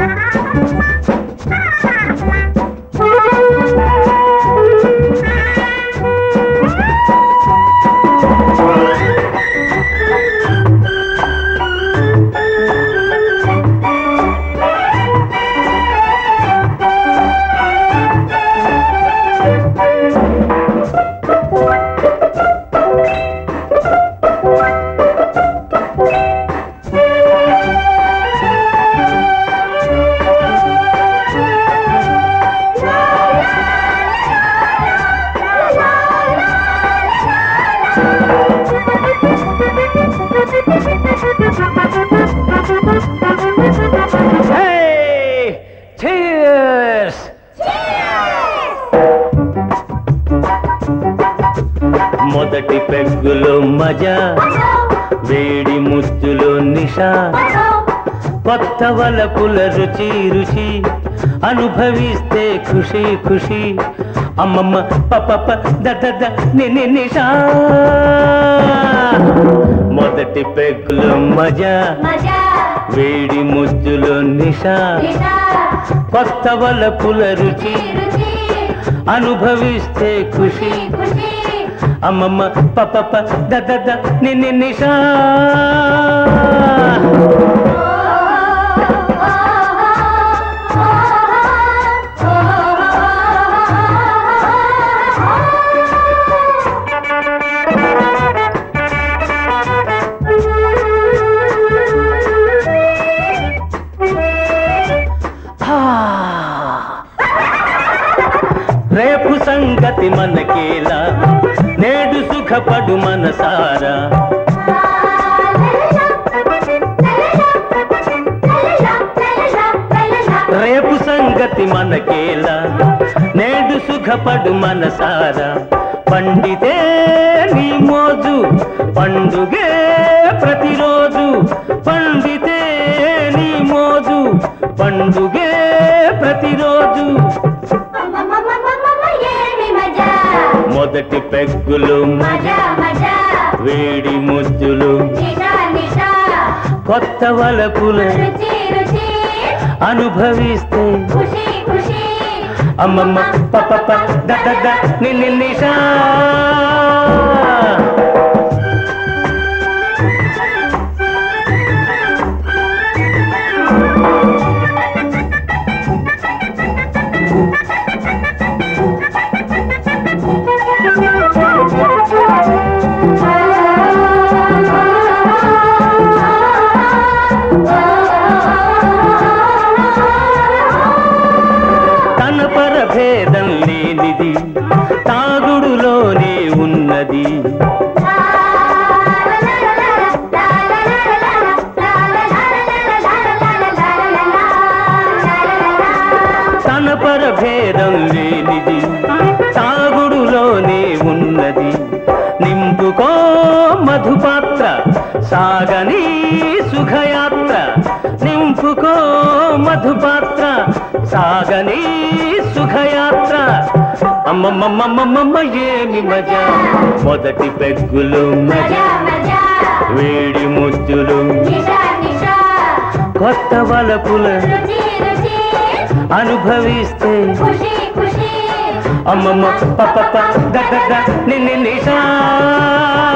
Hey! Cheers! మొదటి పెగ్గులో మజా వేడి ముద్దులో నిషా కొత్త వలపుల రుచి రుచి అనుభవిస్తే ఖుషి ఖుషి అమ్మమ్మ పప దద నిని నిషా మొదటి పెగ్గులో మజా మజా వేడి ముద్దులో నిషా నిషా కొత్త వలపుల రుచి రుచి అనుభవిస్తే ఖుషి ఖుషి అమ్మమ్మ పప దద నిని నిషా ఆ. రేపు సంగతి మనకేలా నేడు సుఖపడు మనసారా రేపు సంగతి మనకేలా నేడు సుఖపడు మనసారా పండితే నీ మోజు పండుగే ప్రతిరోజు పండితే నీ మోజు పండుగే ప్రతిరోజు ఏమి మజా మొదటి పెగ్గులు మజా మజా వేడి ముద్దులు నిషా నిషా కొత్త వలపుల రుచి రుచి అనుభవిస్తే ఖుషి ఖుషి అమ్మమ్మ పప దద నిన్ను నిషా తన పరభేదం లేనిది తాగుడులోనే ఉన్నది తన పరభేదం లేనిది తాగుడులోనే ఉన్నది నింపుకో మధుపాత్ర సాగని సుఖయాత్ర నింపుకో మధుపాత్ర సాగని సుఖయాత్ర అమ్మమ్మమ్మమ్మమ్మ ఏమి మజా మొదటి పెగ్గులు మజా మజా మజా వేడి ముద్దులు నిషా నిషా కొత్త వలపుల రుచి రుచి అనుభవిస్తే ఖుషి ఖుషి అమ్మమ్మ పప దద నిన్ను నిషా